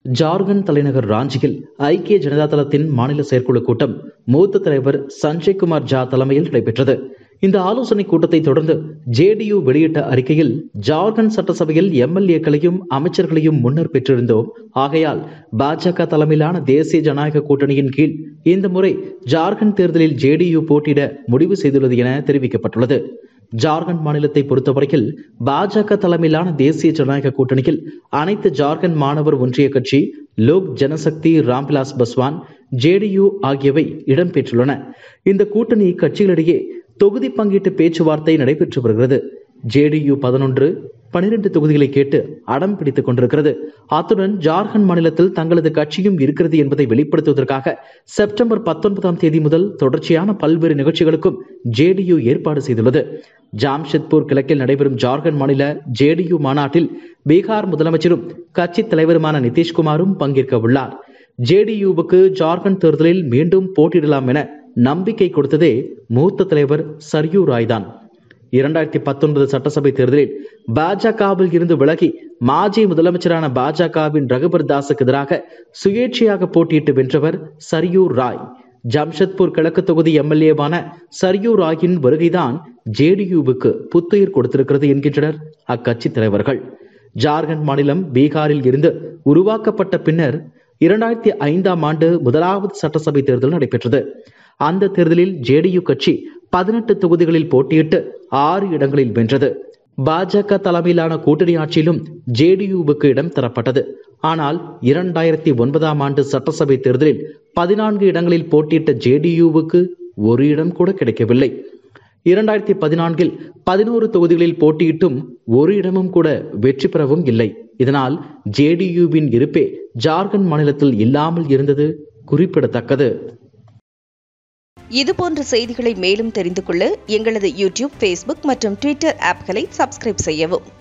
ஜார்க்கண்ட் தலைநகர் ராஞ்சியில் ஐக்கிய ஜனதா தளத்தின் மாநில செயற்குழு கூட்டம் மூத்த தலைவர் சஞ்சய் குமார் ஜா தலைமையில் நடைபெற்றது இந்த ஆலோசனை கூட்டத்தை தொடர்ந்து ஜேடியு வெளியிட்ட அறிக்கையில் ஜார்க்கண்ட் சட்டசபையில் எம்எல்ஏக்களையும் அமைச்சர்களையும் முன்னர் பெற்றிருந்தோம் ஆகையால் பாஜக தலைமையிலான தேசிய ஜனநாயக கூட்டணியின் கீழ் இந்த முறை ஜார்க்கண்ட் தேர்தலில் ஜேடியு போட்டியிட முடிவு செய்துள்ளது என தெரிவிக்கப்பட்டுள்ளது ஜார்க்கண்ட் மாநிலத்தை பொறுத்தவரையில் பாஜக தலைமையிலான தேசிய ஜனநாயக கூட்டணியில் அனைத்து ஜார்க்கண்ட் மாணவர் ஒன்றிய கட்சி லோக் ஜனசக்தி ராம்விலாஸ் பஸ்வான் ஜேடியு ஆகியவை இடம்பெற்றுள்ளன இந்த கூட்டணி கட்சிகளிடையே தொகுதி பங்கீட்டு பேச்சுவார்த்தை நடைபெற்று வருகிறது ஜேடியு பதினொன்று பனிரெண்டு தொகுதிகளை கேட்டு அடம் பிடித்துக் கொண்டிருக்கிறது அத்துடன் ஜார்க்கண்ட் மாநிலத்தில் தங்களது கட்சியும் இருக்கிறது என்பதை வெளிப்படுத்துவதற்காக செப்டம்பர் பத்தொன்பதாம் தேதி முதல் தொடர்ச்சியான பல்வேறு நிகழ்ச்சிகளுக்கும் ஜேடியு ஏற்பாடு செய்துள்ளது ஜாம்ஷெத்பூர் கிழக்கில் நடைபெறும் ஜார்க்கண்ட் மாநில ஜேடியு மாநாட்டில் பீகார் முதலமைச்சரும் கட்சி தலைவருமான நிதிஷ்குமாரும் பங்கேற்க உள்ளார் ஜேடியுவுக்கு ஜார்க்கண்ட் தேர்தலில் மீண்டும் போட்டியிடலாம் என நம்பிக்கை கொடுத்ததே மூத்த தலைவர் சர்யூ ராய் தான் இரண்டாயிரத்தி பத்தொன்பது சட்டசபை தேர்தலில் பாஜகவில் இருந்து விலகி மாஜி முதலமைச்சரான பாஜகவின் ரகுபர் தாஸுக்கு எதிராக சுயேட்சையாக போட்டியிட்டு வென்றவர் சர்யூர் ராய் ஜம்ஷத்பூர் கிழக்கு தொகுதி எம்எல்ஏவான சர்யூ ராயின் வருகைதான் ஜேடியுவுக்கு புத்துயிர் கொடுத்திருக்கிறது என்கின்றனர் அக்கட்சி தலைவர்கள் ஜார்க்கண்ட் மாநிலம் பீகாரில் இருந்து உருவாக்கப்பட்ட பின்னர் இரண்டாயிரத்தி ஐந்தாம் ஆண்டு முதலாவது சட்டசபை தேர்தல் நடைபெற்றது அந்த தேர்தலில் ஜேடியு கட்சி பதினெட்டு தொகுதிகளில் போட்டியிட்டு ஆறு இடங்களில் வென்றது பாஜக தலைமையிலான கூட்டணி ஆட்சியிலும் ஜேடியுவுக்கு இடம் தரப்பட்டது ஆனால் இரண்டாயிரத்தி ஒன்பதாம் ஆண்டு சட்டசபை தேர்தலில் பதினான்கு இடங்களில் போட்டியிட்ட ஜேடியுவுக்கு ஒரு இடம் கூட கிடைக்கவில்லை இரண்டாயிரத்தி பதினான்கில் பதினோரு தொகுதிகளில் போட்டியிட்டும் ஒரு இடமும் கூட வெற்றி பெறவும் இல்லை இதனால் ஜேடியுவின் இருப்பே ஜார்க்கண்ட் மாநிலத்தில் இல்லாமல் இருந்தது குறிப்பிடத்தக்கது இதுபோன்ற செய்திகளை மேலும் தெரிந்து கொள்ள எங்களது யூடியூப் ஃபேஸ்புக் மற்றும் ட்விட்டர் ஆப்களை சப்ஸ்கிரைப் செய்யவும்